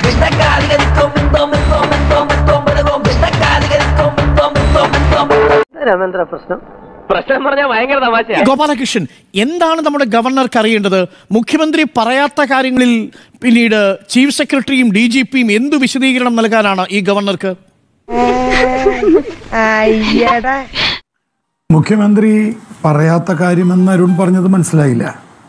പ്രശ്നം പറഞ്ഞാൽ ഭയങ്കര തമാശ ഗോപാലകൃഷ്ണൻ എന്താണ് നമ്മുടെ ഗവർണർക്ക് അറിയേണ്ടത് മുഖ്യമന്ത്രി പറയാത്ത കാര്യങ്ങളിൽ പിന്നീട് ചീഫ് സെക്രട്ടറിയും ഡി ജി പിയും എന്തു വിശദീകരണം നൽകാനാണ് ഈ ഗവർണർക്ക് മുഖ്യമന്ത്രി പറയാത്ത കാര്യമെന്ന് അരുൺ പറഞ്ഞത് മനസ്സിലായില്ല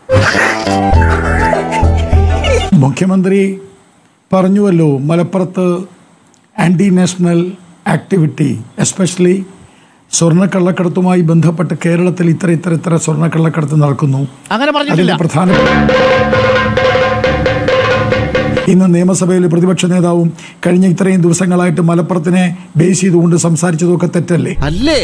മുഖ്യമന്ത്രി പറഞ്ഞുവല്ലോ മലപ്പുറത്ത് ആന്റി നാഷണൽ ആക്ടിവിറ്റി എസ്പെഷ്യലി സ്വർണ്ണക്കള്ളക്കടത്തുമായി ബന്ധപ്പെട്ട് കേരളത്തിൽ ഇത്ര ഇത്ര ഇത്ര സ്വർണ്ണക്കള്ളക്കടത്ത് നടക്കുന്നു അങ്ങനെ പറഞ്ഞിട്ടില്ല അതിന്റെ പ്രധാന ഇന്ന് നിയമസഭയിൽ പ്രതിപക്ഷ നേതാവും കഴിഞ്ഞ ഇത്രയും ദിവസങ്ങളായിട്ട് മലപ്പുറത്തിനെ ബേസ് ചെയ്തുകൊണ്ട് സംസാരിച്ചതൊക്കെ തെറ്റല്ലേ അല്ലേ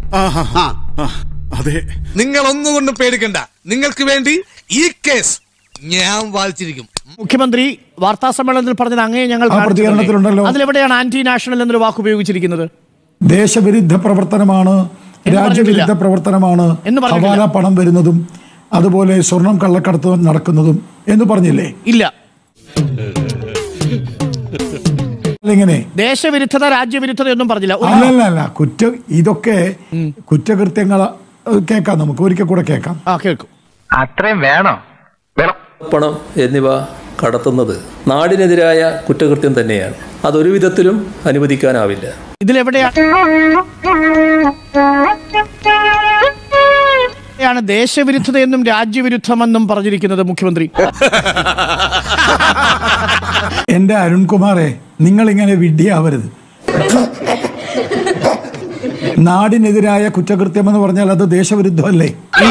അതെ നിങ്ങൾ ഒന്നുകൊണ്ടും പേടിക്കണ്ട നിങ്ങൾക്ക് വേണ്ടി ഈ കേസ് ഞാൻ വായിച്ചിരിക്കും മുഖ്യമന്ത്രി വാർത്താ സമ്മേളനത്തിൽ പറഞ്ഞത് അങ്ങേ ഞങ്ങൾ ആ പ്രതികരണത്തിലുണ്ടല്ലോ. കാണിച്ചതല്ലേ? അതിലെവിടെയാണ് ആന്റി നാഷണൽ എന്നൊരു വാക്ക് ഉപയോഗിച്ചിരിക്കുന്നത് ദേശവിരുദ്ധ പ്രവർത്തനമാണ് എന്ന് രാജ്യവിരുദ്ധ പറഞ്ഞിട്ടില്ല. പ്രവർത്തനമാണ് എന്ന് പറഞ്ഞിട്ടില്ല. ഹവാല പണം വരുന്നതും അതുപോലെ സ്വർണം കള്ളക്കടത്ത് നടക്കുന്നതും എന്ന് പറഞ്ഞില്ലേ ഇല്ല എങ്ങനെ ദേശവിരുദ്ധത രാജ്യവിരുദ്ധത ഒന്നും പറഞ്ഞില്ല ഒരു- അല്ലല്ല അല്ല കുറ്റ ഇതൊക്കെ കുറ്റകൃത്യങ്ങൾ കേൾക്കാം നമുക്ക് ഒരിക്കൽ കൂടെ കേൾക്കാം ആ കേൾക്കും അത്രയും വേണോ വേണം പണം എന്നിവ കടത്തുന്നത് നാടിനെതിരായ കുറ്റകൃത്യം തന്നെയാണ് അതൊരു വിധത്തിലും അനുവദിക്കാനാവില്ല ഇതിലെവിടെയാണ് ാണ് ദേശവിരുദ്ധതയെന്നും രാജ്യവിരുദ്ധമെന്നും പറഞ്ഞിരിക്കുന്നത് മുഖ്യമന്ത്രി എന്റെ അരുൺകുമാറെ നിങ്ങൾ ഇങ്ങനെ വിഡ്ഢിയാവരുത് നാടിനെതിരായ കുറ്റകൃത്യം എന്ന് പറഞ്ഞാൽ അത് ദേശവിരുദ്ധമല്ലേ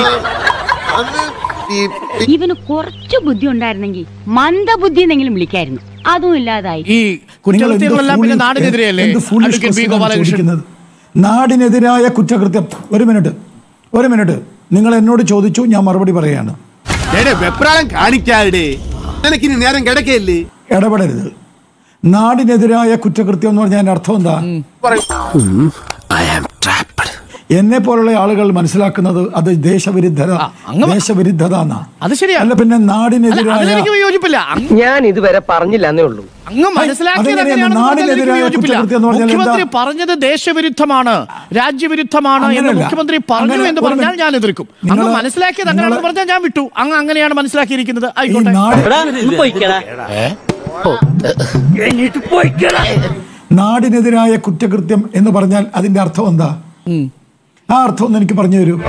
ഇവന് കുറച്ച് ബുദ്ധി ഉണ്ടായിരുന്നെങ്കിൽ മന്ദബുദ്ധി എന്നെങ്കിലും വിളിക്കായിരുന്നു അതും ഇല്ലാതായി ഈ നിങ്ങൾ എന്ത് കുറ്റകൃത്യങ്ങളെല്ലാം പിന്നെ foolish- നാടിനെതിരെയല്ലേ എന്ത് foolish അഡ്വക്കേറ്റ് ബി question ആണ് ഗോപാലകൃഷ്ണൻ ചോദിക്കുന്നത്? നാടിനെതിരായ കുറ്റകൃത്യം ഒരു മിനിറ്റ് ഒരു മിനിറ്റ് നിങ്ങൾ എന്നോട് ചോദിച്ചു ഞാൻ മറുപടി പറയാണ് വെപ്രാളം കാണിക്കാതെ നിനക്കിനി നേരം കിടക്കയില്ലേ ഇടപെടരുത് നാടിനെതിരായ കുറ്റകൃത്യം എന്ന് പറഞ്ഞാൽ അതിന്റെ അർത്ഥം എന്താ എന്നെ പോലുള്ള ആളുകൾ മനസ്സിലാക്കുന്നത് അത് ദേശവിരുദ്ധത ആ, അങ്ങ് പ- ദേശവിരുദ്ധത എന്നാ അത് ശരിയാ. അല്ല പിന്നെ അല്ല, നാടിനെതിരായ അതിലെനിക്ക് യോജിപ്പില്ല അങ്ങ് ഞാൻ ഇതുവരെ പറഞ്ഞില്ല എന്നേ ഉള്ളൂ അങ്ങ് മനസ്സിലാക്കിയത് അതെങ്ങനെയാണ് എങ്ങനെയാണെന്ന് പറഞ്ഞാൽ എനിക്ക് നാടിനെതിരായ യോജിപ്പില്ല. കുറ്റകൃത്യം എന്ന് പറഞ്ഞാൽ എന്താ? മുഖ്യമന്ത്രി പറഞ്ഞത് ദേശവിരുദ്ധമാണ് രാജ്യവിരുദ്ധമാണ് എന്ന് അങ്ങനെയല്ല. മുഖ്യമന്ത്രി പറഞ്ഞു അങ്ങനെ എന്ന് ഒരു പറഞ്ഞാൽ മിനിറ്റ്. ഞാൻ എതിർക്കും അങ്ങ് നിങ്ങള് മനസ്സിലാക്കിയത് അങ്ങനെയാണെന്ന് നിങ്ങള് പറഞ്ഞാൽ ഞാൻ വിട്ടു അങ്ങ് അങ്ങനെയാണ് മനസ്സിലാക്കിയിരിക്കുന്നത് ഈ ആയിക്കോട്ടെ നാട് നാടിനെതിരായ കുറ്റകൃത്യം എന്ന് പറഞ്ഞാൽ അതിന്റെ അർത്ഥം എന്താ ആ അർത്ഥം ഒന്ന് എനിക്ക് പറഞ്ഞു തരൂ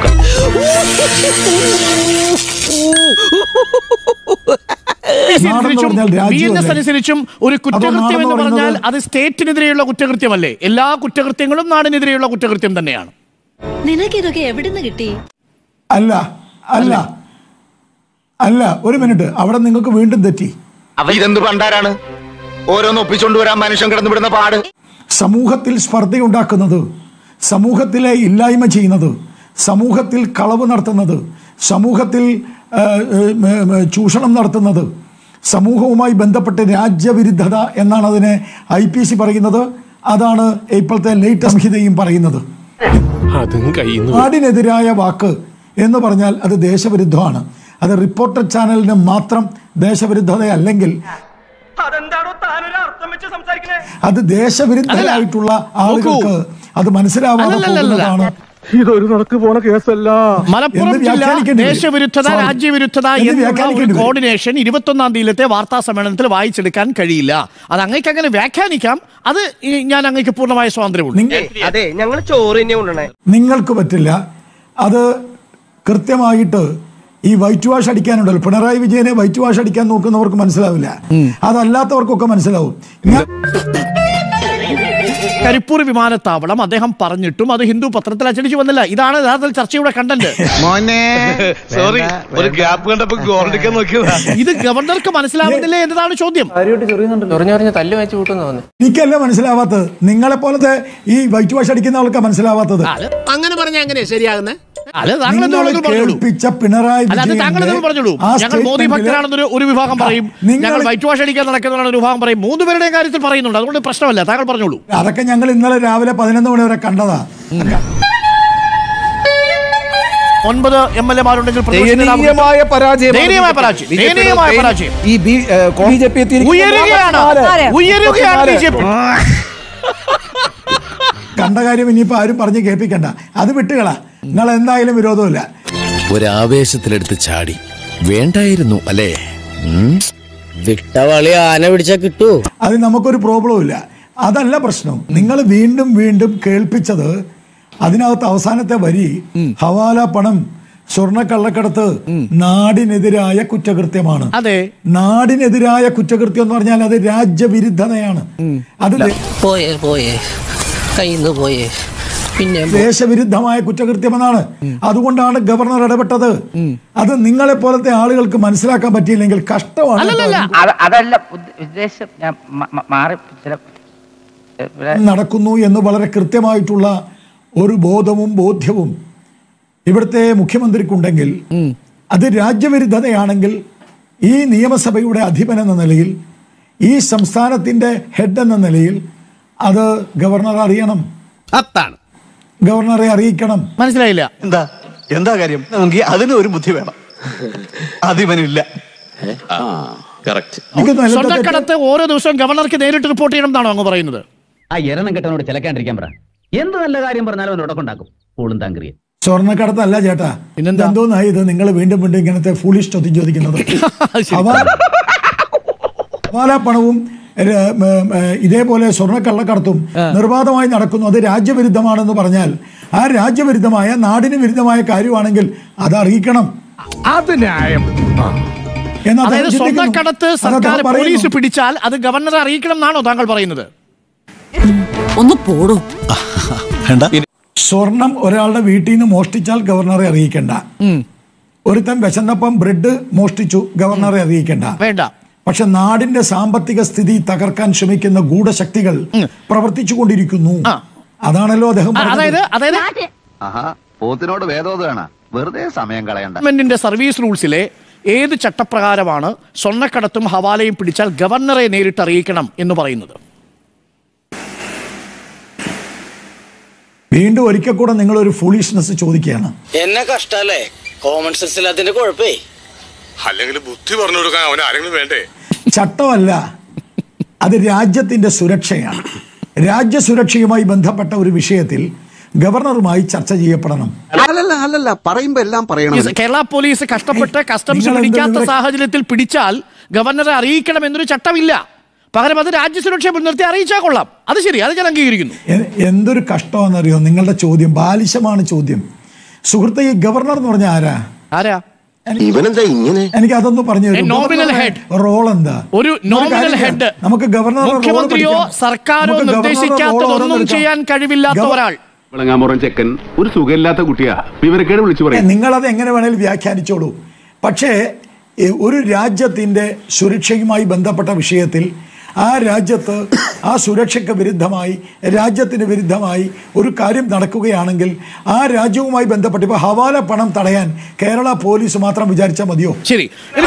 നാടെന്ന് പറഞ്ഞാൽ ബി എൻ എസ് രാജ്യമല്ലേ? അനുസരിച്ചും ഒരു കുറ്റകൃത്യം നാടെന്ന് എന്ന് പറഞ്ഞാൽ പറയുന്നത് അത് സ്റ്റേറ്റിനെതിരെയുള്ള കുറ്റകൃത്യമല്ലേ എല്ലാ കുറ്റകൃത്യങ്ങളും നാടിനെതിരെയുള്ള കുറ്റകൃത്യം തന്നെയാണ് നിനക്കിതൊക്കെ എവിടുന്ന് കിട്ടി അല്ല അല്ല അല്ല ഒരു മിനിറ്റ് അവിടെ നിങ്ങൾക്ക് വീണ്ടും തെറ്റി ഇതെന്ത് പണ്ടാരാണ് ഓരോന്ന് ഒപ്പിച്ചോണ്ട് വരാൻ മനുഷ്യൻ കിടന്നുവിടുന്ന പാട് സമൂഹത്തിൽ സ്പർദ്ധയുണ്ടാക്കുന്നത് സമൂഹത്തിലെ ഇല്ലായ്മ ചെയ്യുന്നത് സമൂഹത്തിൽ കളവ് നടത്തുന്നത് സമൂഹത്തിൽ ആ, ഏ, ഏ, ചൂഷണം നടത്തുന്നത് സമൂഹവുമായി ബന്ധപ്പെട്ട് രാജ്യവിരുദ്ധത എന്നാണ് അതിനെ ഐ പി സി പറയുന്നത് അതാണ് ഇപ്പോഴത്തെ ലേറ്റസ്റ്റ് സംഹിതയും പറയുന്നത് അതും കയ്യിൽ നാടിനെതിരായ വാക്ക് എന്ന് പറഞ്ഞാൽ അത് ദേശവിരുദ്ധമാണ് അത് റിപ്പോർട്ടർ ചാനലിന് മാത്രം ദേശവിരുദ്ധതയല്ലെങ്കിൽ അതെന്താണോ താനൊരു അർത്ഥം വെച്ച് സംസാരിക്കണേ അത് ദേശവിരുദ്ധരായിട്ടുള്ള ആളുകൾക്ക് അത് മനസ്സിലാവാതെ അല്ലല്ലല്ലല്ല. പോകുന്നതാണ് ഇതൊരു നടക്ക് പോണ കേസല്ല മലപ്പുറം എന്ന് ജില്ല വ്യാഖ്യാനിക്കേണ്ടി വരും. ദേശവിരുദ്ധത Sorry. രാജ്യവിരുദ്ധത എന്ന് എന്നുള്ള ഒരു വ്യാഖ്യാനിക്കേണ്ടി വരും. കോർഡിനേഷൻ ഇരുപത്തൊന്നാം തീയതിയിലത്തെ വാർത്താ സമ്മേളനത്തിൽ വായിച്ചെടുക്കാൻ കഴിയില്ല അത് അങ്ങേക്ക് അങ്ങനെ വ്യാഖ്യാനിക്കാം അത് ഈ ഞാൻ അങ്ങേക്ക് പൂർണ്ണമായ സ്വാതന്ത്ര്യമുള്ളൂ നിങ്ങ- അതെ ഞങ്ങൾ ചോറ് തന്നെ കൊണ്ടുവണേ നിങ്ങൾക്ക് പറ്റില്ല അത് കൃത്യമായിട്ട് ഈ വൈറ്റ് വാഷ് അടിക്കാനുണ്ടല്ലോ പിണറായി വിജയനെ വൈറ്റ് വാഷ് അടിക്കാൻ നോക്കുന്നവർക്ക് മനസ്സിലാവില്ല അതല്ലാത്തവർക്കൊക്കെ മനസ്സിലാവും ഞാൻ കരിപ്പൂർ വിമാനത്താവളം അദ്ദേഹം പറഞ്ഞിട്ടും അത് ഹിന്ദു പത്രത്തിൽ അച്ചടിച്ചു വന്നില്ല ഇതാണ് യഥാർത്ഥത്തിൽ ചർച്ചയുടെ കണ്ടന്റ് മോനെ സോറി ഒരു ഗ്യാപ്പ് കണ്ടപ്പോ ഗോൾഡിക്കാൻ നോക്കിയതാ ഇത് ഗവർണർക്ക് മനസ്സിലാവുന്നില്ലേ എന്നതാണ് ചോദ്യം എനിക്കല്ല മനസ്സിലാവാത്തത് നിങ്ങളെ പോലത്തെ ഈ വൈറ്റ് വാഷ് അടിക്കുന്ന ആൾക്ക് മനസ്സിലാവാത്തത് അത് അങ്ങനെ പറഞ്ഞ എങ്ങനെ ശരിയാകുന്നേ അത് താങ്കൾ നിങ്ങൾ എന്തുകൊണ്ടെങ്കിലും പറഞ്ഞോളൂ കേൾപ്പിച്ച പിണറായി അല്ല അത് താങ്കൾ എന്തെങ്കിലും പറഞ്ഞോളൂ ആ ഞങ്ങൾ മോദി statement-ല് ഭക്തരാണെന്നൊരു ഒരു വിഭാഗം പറയും നിങ്ങൾ- ഞങ്ങൾ വൈറ്റ് വാഷ് അടിക്കാൻ നടക്കുന്നതാണ് ഒരു വിഭാഗം പറയും മൂന്ന് പേരുടെയും കാര്യത്തിൽ പറയുന്നുണ്ട് അതുകൊണ്ട് പ്രശ്നമല്ല താങ്കൾ പറഞ്ഞോളൂ അതൊക്കെ ഞങ്ങൾ ഇന്നലെ രാവിലെ പതിനൊന്ന് മണി വരെ കണ്ടതാ ഒൻപത് എം എൽ എമാരുണ്ടെങ്കിൽ ദയനീയമായ പരാജയം ദയനീയമായ പരാജയം ദയനീയമായ പരാജയം ഈ ബി ബി ജെ പി ഉയരുകയാണ് ഉയരുകയാണ് ബി ജെ പി കണ്ട കാര്യം ഇനിയിപ്പോ ആരും പറഞ്ഞ് കേൾപ്പിക്കണ്ട അത് വിട്ടുകളാ നിങ്ങൾ എന്തായാലും വിരോധമില്ല ഒരാവേശത്തിലെടുത്ത് ചാടി വേണ്ടായിരുന്നു അല്ലേ വിട്ടവളി ആന പിടിച്ചാ കിട്ടൂ അത് നമുക്കൊരു പ്രോബ്ലം ഇല്ല അതല്ല പ്രശ്നം നിങ്ങൾ വീണ്ടും വീണ്ടും കേൾപ്പിച്ചത് അതിനകത്ത് അവസാനത്തെ വരി ഹവാല പണം സ്വർണ്ണക്കള്ളക്കടത്ത് നാടിനെതിരായ കുറ്റകൃത്യമാണ് അതെ നാടിനെതിരായ കുറ്റകൃത്യം എന്ന് പറഞ്ഞാൽ അത് രാജ്യവിരുദ്ധതയാണ് അത് ദേ- പോയേ പോയേ കയ്യിന്ന് പോയേ പിന്നെ ദേശവിരുദ്ധമായ കുറ്റകൃത്യമെന്നാണ് അതുകൊണ്ടാണ് ഗവർണർ ഇടപെട്ടത് അത് നിങ്ങളെ പോലത്തെ ആളുകൾക്ക് മനസ്സിലാക്കാൻ പറ്റിയില്ലെങ്കിൽ കഷ്ടമാണ് കേട്ടോ. അതല്ല ഉദ്ദ- ഉദ്ദേശം ഞാൻ മ- മ- മാറി ചില ഇവിടെ നടക്കുന്നു എന്ന് വളരെ കൃത്യമായിട്ടുള്ള ഒരു ബോധവും ബോധ്യവും ഇവിടുത്തെ മുഖ്യമന്ത്രിക്കുണ്ടെങ്കിൽ അത് രാജ്യവിരുദ്ധതയാണെങ്കിൽ ഈ നിയമസഭയുടെ അധിപൻ എന്ന നിലയിൽ ഈ സംസ്ഥാനത്തിന്റെ ഹെഡ് എന്ന നിലയിൽ അത് ഗവർണർ അറിയണം അത്താണ് ഗവർണറെ അറിയിക്കണം മനസ്സിലായില്ല എന്താ എന്താ കാര്യം നമുക്ക് അതിന് ഒരു ബുദ്ധി വേണം അതിവനില്ല എനിക്ക് നല്ല സ്വർണ്ണക്കടത്ത് ഓരോ ദിവസവും ഗവർണർക്ക് നേരിട്ട് റിപ്പോർട്ട് ചെയ്യണം എന്നാണോ അങ്ങ് പറയുന്നത് ആ എരണം കെട്ടവനോട് ചിലക്കാണ്ടിരിക്കാൻ പറ എന്ത് നല്ല കാര്യം പറഞ്ഞാലും അവൻ ഉടക്കുണ്ടാക്കും പൂളും താങ്കരിയെ സ്വർണ്ണക്കടത്തല്ല ചേട്ടാ എന്തോന്നായി ഇത് നിങ്ങൾ വീണ്ടും വീണ്ടും ഇങ്ങനത്തെ ഫൂളിഷ് ചോദ്യം ചോദിക്കുന്നത് ഹവാ- ഹവാല പണവും ര- മ- മ- ഇതേപോലെ സ്വർണ്ണക്കള്ളക്കടത്തും നിർബാധമായി നടക്കുന്നു അത് രാജ്യവിരുദ്ധമാണെന്ന് പറഞ്ഞാൽ ആ രാജ്യവിരുദ്ധമായ നാടിന് വിരുദ്ധമായ കാര്യമാണെങ്കിൽ അത് അറിയിക്കണം അത് ന്യായം എന്ന് അദ്ദേഹം അതായത് ചിന്തിക്കുന്നു. സ്വർണ്ണക്കടത്ത് അത് സർക്കാർ അദ്ദേഹം പറയുന്നു. പോലീസ് പിടിച്ചാൽ അത് ഗവർണറെ അറിയിക്കണം എന്നാണോ താങ്കൾ പറയുന്നത് ഒന്ന് പോടൂ സ്വർണം ഒരാളുടെ വീട്ടിൽ നിന്ന് മോഷ്ടിച്ചാൽ ഗവർണറെ അറിയിക്കണ്ട ഒരുത്തൻ വിശന്നപ്പം ബ്രെഡ് മോഷ്ടിച്ചു ഗവർണറെ അറിയിക്കണ്ട വേണ്ട പക്ഷെ നാടിന്റെ സാമ്പത്തിക സ്ഥിതി തകർക്കാൻ ശ്രമിക്കുന്ന ഗൂഢശക്തികൾ പ്രവർത്തിച്ചു കൊണ്ടിരിക്കുന്നു അതാണല്ലോ അദ്ദേഹം പറഞ്ഞത്. അതായത് അതായത് ആഹാ പോത്തിനോട് വേദോദാണ് വെറുതെ സമയം കളയണ്ട ഗവൺമെന്റിന്റെ സർവീസ് റൂൾസിലെ ഏത് ചട്ടപ്രകാരമാണ് സ്വർണ്ണക്കടത്തും ഹവാലയും പിടിച്ചാൽ ഗവർണറെ നേരിട്ട് അറിയിക്കണം എന്ന് പറയുന്നത് വീണ്ടും ഒരിക്കൽ കൂടെ നിങ്ങൾ ഒരു ഫൂളിഷ്നെസ് ചോദിക്കുകയാണ് എന്നെ കഷ്ടല്ലേ കോമൺ സെൻസ് ഇല്ലാത്തതിന്റെ കുഴപ്പേ അല്ലെങ്കിൽ ബുദ്ധി പറഞ്ഞു കൊടുക്കാൻ അവൻ ആരെങ്കിലും വേണ്ടേ ചട്ടമല്ല അത് രാജ്യത്തിന്റെ സുരക്ഷയാണ് രാജ്യസുരക്ഷയുമായി ബന്ധപ്പെട്ട ഒരു വിഷയത്തിൽ ഗവർണറുമായി ചർച്ച ചെയ്യപ്പെടണം അല്ലല്ല അല്ലല്ല പറയുമ്പോ എല്ലാം പറയണം ഈ കേരള പോലീസ് കഷ്ടപ്പെട്ട് കസ്റ്റംസ് നിങ്ങൾ എന്ത് പിടിക്കാത്ത വിവരം- സാഹചര്യത്തിൽ പിടിച്ചാൽ ഗവർണറെ അറിയിക്കണം എന്നൊരു ചട്ടമില്ല പകരം അത് രാജ്യസുരക്ഷയെ മുൻനിർത്തി അറിയിച്ചാൽ കൊള്ളാം അത് ശരി അത് ഞാൻ അംഗീകരിക്കുന്നു എ- എന്തൊരു കഷ്ടമാണെന്നറിയോ നിങ്ങളുടെ ചോദ്യം ബാലിശമാണ് ചോദ്യം സുഹൃത്തെ ഈ ഗവർണർ എന്ന് പറഞ്ഞ ആരാ ആരാ ഇവനെന്താ ഇങ്ങനെ എനിക്ക് അതൊന്ന് പറഞ്ഞു A nominal head. റോൾ എന്താ ഒരു നോമിനൽ കാര്യം ചെയ്യാം. ഹെഡ് നമുക്ക് ഗവർണർ മുഖ്യമന്ത്രിയോ സർക്കാരോ നിർദ്ദേശിക്കാത്തതൊന്നും ചെയ്യാൻ കഴിവില്ലാത്ത ഒരാൾ വിളങ്ങാമുറൻ ചെക്കൻ ഒരു സുഖമില്ലാത്ത കുട്ടിയാ വിവരക്കേട് വിളിച്ചു പറയും നിങ്ങളത് എങ്ങനെ വേണേലും വ്യാഖ്യാനിച്ചോളൂ പക്ഷേ എ, ഒരു രാജ്യത്തിൻ്റെ സുരക്ഷയുമായി ബന്ധപ്പെട്ട വിഷയത്തിൽ ആ രാജ്യത്ത് ആ സുരക്ഷയ്ക്ക് വിരുദ്ധമായി രാജ്യത്തിന് വിരുദ്ധമായി ഒരു കാര്യം നടക്കുകയാണെങ്കിൽ ആ രാജ്യവുമായി ബന്ധപ്പെട്ട് ഇപ്പോൾ ഹവാല പണം തടയാൻ കേരള പോലീസ് മാത്രം വിചാരിച്ചാൽ മതിയോ ശരി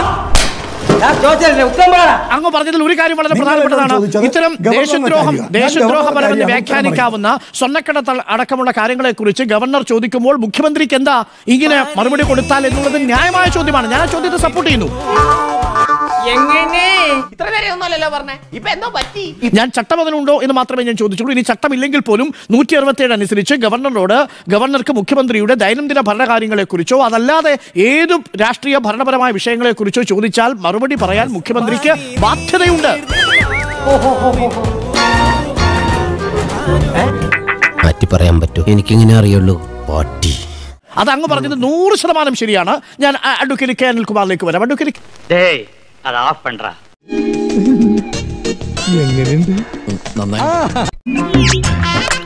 അങ്ങ് പറഞ്ഞതിൽ ഒരു കാര്യം വളരെ നിങ്ങൾ എന്നോട് പ്രധാനപ്പെട്ടതാണ് ചോദിച്ചത് ഇത്തരം ഗവർണറുടെ ദേശദ്രോഹം കാര്യമാണ്. ഞാൻ ദേശദ്രോഹപരമെന്ന് ഗവർണറുടെ വ്യാഖ്യാനിക്കാവുന്ന സ്വർണ്ണക്കടത്ത് അടക്കമുള്ള കാര്യങ്ങളെ കുറിച്ച് ഗവർണർ ചോദിക്കുമ്പോൾ മുഖ്യമന്ത്രിക്ക് എന്താ ഇങ്ങനെ മറുപടി കൊടുത്താൽ എന്നുള്ളത് ന്യായമായ ചോദ്യമാണ് ഞാൻ ആ ചോദ്യത്തെ സപ്പോർട്ട് ചെയ്യുന്നു എങ്ങനെ ഇത്ര നേരമൊന്നുമല്ലല്ലോ പറഞ്ഞേ ഇപ്പൊ എന്തോ പറ്റി ഞാൻ ചട്ടം അതിനുണ്ടോ എന്ന് മാത്രമേ ഞാൻ ചോദിച്ചുള്ളൂ ഇനി ചട്ടമില്ലെങ്കിൽ പോലും നൂറ്റി അറുപത്തേഴ് അനുസരിച്ച് ഗവർണറോട് ഗവർണർക്ക് മുഖ്യമന്ത്രിയുടെ ദൈനംദിന ഭരണകാര്യങ്ങളെക്കുറിച്ചോ അതല്ലാതെ ഏതു രാഷ്ട്രീയ ഭരണപരമായ വിഷയങ്ങളെക്കുറിച്ചോ ചോദിച്ചാൽ മറുപടി പറയാൻ മുഖ്യമന്ത്രിക്ക് ബാധ്യതയുണ്ട് മാറ്റി പറയാൻ പറ്റൂ എനിക്കിങ്ങനെ അറിയുള്ളൂ പാട്ടി അത് അങ്ങ് പറഞ്ഞത് നൂറ് ശതമാനം ശരിയാണ് ഞാൻ അ- അഡ്വക്കേറ്റ് കെ അനിൽകുമാറിലേക്ക് വരാം അഡ്വക്കേറ്റ് டேய் அதை ஆஃப் பண்றா നന്നായി